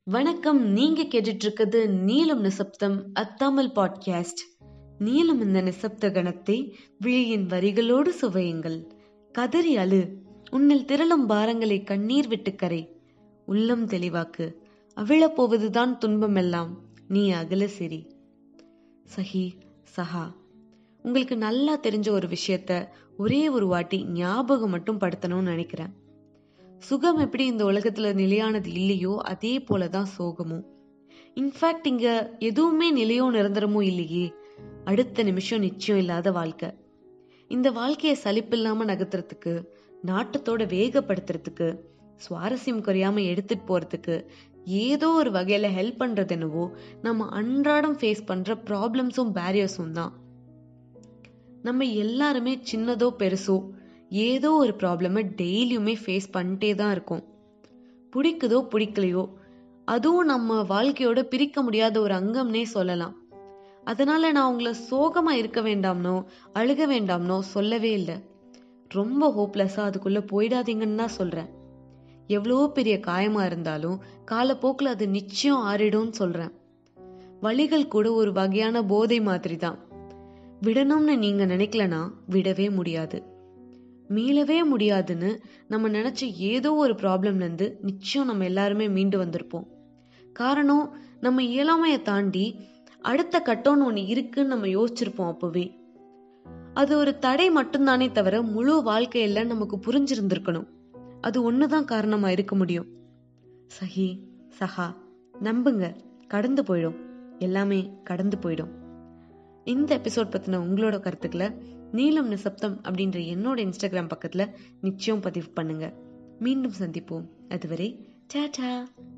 வணக்கம் நீங்க கேட்டுட்டு இருக்கிறது நீலம் நிசப்தம் அத்தாமல் பாட்காஸ்ட் நீலம் இந்த நிசப்த கணத்தை விழியின் வரிகளோடு சுவையுங்கள் கதறி அழு உன்னில் திரளும் பாரங்களை கண்ணீர் விட்டு கரை உள்ளம் தெளிவாக்கு அவிழப்போவதுதான் துன்பமெல்லாம் நீ அகல சிரி சஹி சஹா உங்களுக்கு நல்லா தெரிஞ்ச ஒரு விஷயத்த ஒரே ஒரு வாட்டி ஞாபகம் மட்டும் படுத்தணும்னு நினைக்கிறேன் சுகம் எப்படி இந்த உலகத்துல நிலையானது இல்லையோ அதே போலதான் சோகமும் இன்ஃபேக்ட் இங்க எதுவுமே நிலையோ நிரந்தரமோ இல்லையே அடுத்த நிமிஷம் நிச்சயம் இல்லாத வாழ்க்கை இந்த வாழ்க்கையை சலிப்பில்லாம நகர்த்துறதுக்கு நாட்டத்தோட வேகப்படுத்துறதுக்கு சுவாரஸ்யம் குறையாம எடுத்துட்டு போறதுக்கு ஏதோ ஒரு வகையில ஹெல்ப் பண்றது என்னவோ நம்ம அன்றாடம் ஃபேஸ் பண்ற ப்ராப்ளம்ஸும் பேரியர்ஸும் தான் நம்ம எல்லாருமே சின்னதோ பெருசோ ஏதோ ஒரு ப்ராப்ளமை டெய்லியுமே ஃபேஸ் பண்ணிட்டே தான் இருக்கோம் பிடிக்குதோ பிடிக்கலையோ அதுவும் நம்ம வாழ்க்கையோட பிரிக்க முடியாத ஒரு அங்கம்னே சொல்லலாம் அதனால நான் உங்களை சோகமா இருக்க வேண்டாம்னோ அழுக வேண்டாம்னோ சொல்லவே இல்லை ரொம்ப ஹோப்லெஸ்ஸா அதுக்குள்ள போயிடாதீங்கன்னு தான் சொல்றேன் எவ்வளோ பெரிய காயமா இருந்தாலும் காலப்போக்கில் அது நிச்சயம் ஆறிடும்னு சொல்றேன் வழிகள் கூட ஒரு வகையான போதை மாதிரி தான் விடணும்னு நீங்க நினைக்கலனா விடவே முடியாது மீளவே முடியாதுன்னு நம்ம நினைச்ச ஏதோ ஒரு ப்ராப்ளம்ல இருந்து நிச்சயம் நம்ம எல்லாருமே மீண்டு வந்திருப்போம் காரணம் நம்ம இயலாமையை தாண்டி அடுத்த கட்டம்னு ஒன்று இருக்குன்னு நம்ம யோசிச்சிருப்போம் அப்பவே அது ஒரு தடை மட்டும்தானே தவிர முழு வாழ்க்கையில நமக்கு புரிஞ்சிருந்திருக்கணும் அது ஒண்ணுதான் காரணமா இருக்க முடியும் சஹி சஹா நம்புங்க கடந்து போயிடும் எல்லாமே கடந்து போயிடும் இந்த எபிசோட் பத்தின உங்களோட கருத்துக்களை நீலம் நிசப்தம் அப்படின்ற என்னோட இன்ஸ்டாகிராம் பக்கத்துல நிச்சயம் பதிவு பண்ணுங்க மீண்டும் சந்திப்போம் அதுவரை டாடா